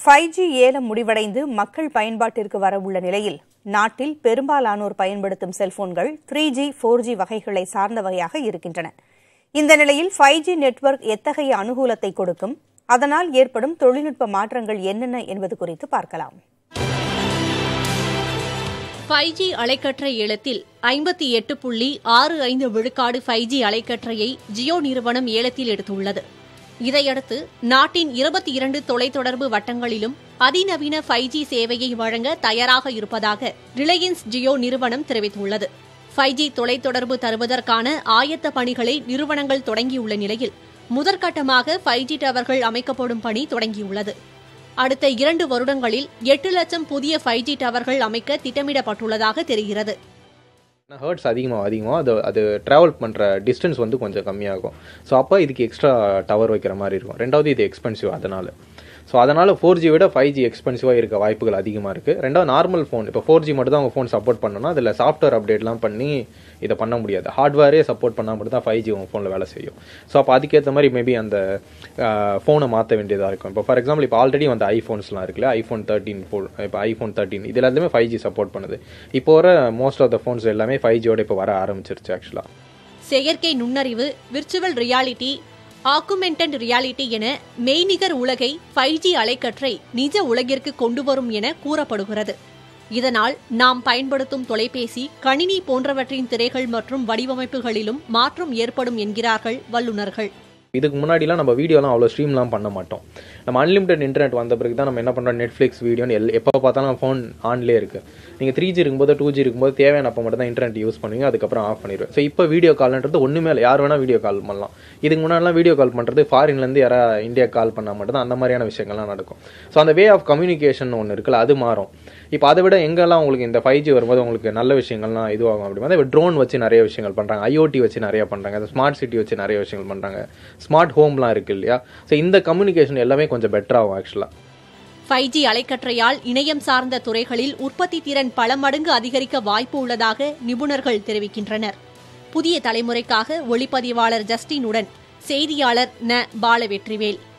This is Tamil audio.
ஃபைவ் ஜி ஏலம் முடிவடைந்து மக்கள் பயன்பாட்டிற்கு வரவுள்ள நிலையில் நாட்டில் பெரும்பாலானோர் பயன்படுத்தும் செல்போன்கள் த்ரீ ஜி ஃபோர் ஜி வகைகளை சார்ந்தவையாக இருக்கின்றன இந்த நிலையில் ஃபைவ் ஜி நெட்வொர்க் எத்தகைய அனுகூலத்தை கொடுக்கும் அதனால் ஏற்படும் தொழில்நுட்ப மாற்றங்கள் என்னென்ன என்பது குறித்து பார்க்கலாம் ஃபைவ் ஜி அலைக்கற்றை ஏலத்தில் ஐம்பத்தி எட்டு புள்ளி ஆறு ஐந்து விழுக்காடு ஃபைவ் ஜி அலைக்கற்றையை ஜியோ நிறுவனம் ஏலத்தில் எடுத்துள்ளது இதையடுத்து நாட்டின் இருபத்தி இரண்டு தொலைத்தொடர்பு வட்டங்களிலும் அதிநவீன ஃபைவ் ஜி சேவையை வழங்க தயாராக இருப்பதாக ரிலையன்ஸ் ஜியோ நிறுவனம் தெரிவித்துள்ளது ஃபைவ் ஜி தொலைத்தொடர்பு தருவதற்கான ஆயத்த பணிகளை நிறுவனங்கள் தொடங்கியுள்ள நிலையில் முதற்கட்டமாக ஃபைவ் ஜி டவர்கள் அமைக்கப்படும் பணி தொடங்கியுள்ளது அடுத்த இரண்டு வருடங்களில் எட்டு லட்சம் புதிய ஃபைவ் ஜி டவர்கள் அமைக்க திட்டமிடப்பட்டுள்ளதாக தெரிகிறது ஹர்ட்ஸ் அதிகமாக அதிகமாக அது அது ட்ராவல் பண்ணுற டிஸ்டன்ஸ் வந்து கொஞ்சம் கம்மியாகும் ஸோ அப்போ இதுக்கு எக்ஸ்ட்ரா டவர் வைக்கிற மாதிரி இருக்கும் ரெண்டாவது இது எக்ஸ்பென்சிவ் அதனால் ஸோ அதனால் ஃபோர் ஜி விட ஃபைவ் ஜி எக்ஸ்பென்சிவாக இருக்க வாய்ப்புகள் அதிகமாக இருக்குது ரெண்டாவது நார்மல் ஃபோன் இப்போ ஃபோர் ஜி மட்டும் தான் உங்கள் ஃபோன் சப்போர்ட் பண்ணணும்னா அதில் சாஃப்ட்வேர் அப்டேட்லாம் பண்ணி இதை பண்ண முடியாது ஹார்ட்வேரே சப்போர்ட் பண்ணால் மட்டும் தான் ஃபைவ் ஜி உங்கள் ஃபோனில் வேலை செய்யும் ஸோ அப்போ அதுக்கேற்ற மாதிரி மேபி அந்த ஃபோனை மாற்ற வேண்டியதாக இருக்கும் இப்போ ஃபார் எக்ஸாம்பிள் இப்போ ஆல்ரெடி வந்து ஐஃபோன்ஸ்லாம் இருக்குல்ல ஐஃபோன் தேர்ட்டின் ஃபோர் இப்போ ஐஃபோன் தேர்ட்டின் இது எல்லாத்துலேயுமே ஃபைவ் ஜி சப்போர்ட் பண்ணுது இப்போ வர மோஸ்ட் ஆஃப் த ஃபோன்ஸ் எல்லாமே ஃபைவ் ஜியோட இப்போ வர ஆரம்பிச்சிருச்சு ஆக்சுவலாக செயற்கை நுண்ணறிவு விர்ச்சுவல் ரியாலிட்டி ஆக்குமெண்டட் ரியாலிட்டி என மெய்நிகர் உலகை ஃபைவ் ஜி அலைக்கற்றை நிஜ உலகிற்கு கொண்டு வரும் என கூறப்படுகிறது இதனால் நாம் பயன்படுத்தும் தொலைபேசி கணினி போன்றவற்றின் திரைகள் மற்றும் வடிவமைப்புகளிலும் மாற்றம் ஏற்படும் என்கிறார்கள் வல்லுநர்கள் இதுக்கு முன்னாடிலாம் நம்ம வீடியோலாம் அவ்வளோ ஸ்ட்ரீம்லாம் பண்ண மாட்டோம் நம்ம அன்லிமிட்டட் இன்டர்நெட் வந்த பிறகு தான் நம்ம என்ன பண்ணுறோம் நெட்ஃப்ளிக்ஸ் வீடியோன்னு எல் எப்போ பார்த்தாலும் ஃபோன் ஆன்லேயே இருக்குது நீங்கள் த்ரீ ஜி இருக்கும்போது டூ ஜி இருக்கும்போது தேவையான அப்போ மட்டும் தான் இன்டர்நெட் யூஸ் பண்ணுவீங்க அதுக்கப்புறம் ஆஃப் பண்ணிடுவேன் ஸோ இப்போ வீடியோ கால்ன்றது ஒன்றுமே இல்லை யார் வேணால் வீடியோ கால் பண்ணலாம் இதுக்கு முன்னாடிலாம் வீடியோ கால் பண்ணுறது ஃபாரின்லேருந்து யாரா இந்தியா கால் பண்ணால் மட்டும் தான் அந்த மாதிரியான விஷயங்கள்லாம் நடக்கும் ஸோ அந்த வே ஆஃப் கம்யூனிகேஷன் ஒன்று இருக்குல்ல அது மாறும் இப்போ அதை விட எங்கெல்லாம் உங்களுக்கு இந்த ஃபைவ் ஜி வரும்போது உங்களுக்கு நல்ல விஷயங்கள்லாம் இதுவாகும் அப்படின்னா இப்போ ட்ரோன் வச்சு நிறைய விஷயங்கள் பண்ணுறாங்க ஐஓடி வச்சு நிறைய பண்ணுறாங்க ஸ்மார்ட் சிட்டி வச்சு நிறைய விஷயங்கள் பண்ணுறாங்க ஸ்மார்ட் ஹோம்லாம் இருக்குது இல்லையா ஸோ இந்த கம்யூனிகேஷன் எல்லாமே கொஞ்சம் பெட்டராகும் ஆக்சுவலாக ஃபைவ் ஜி அலைக்கற்றையால் இணையம் சார்ந்த துறைகளில் உற்பத்தி திறன் பல மடங்கு அதிகரிக்க வாய்ப்பு உள்ளதாக நிபுணர்கள் தெரிவிக்கின்றனர் புதிய தலைமுறைக்காக ஒளிப்பதிவாளர் ஜஸ்டினுடன் செய்தியாளர் ந பாலவெற்றிவேல்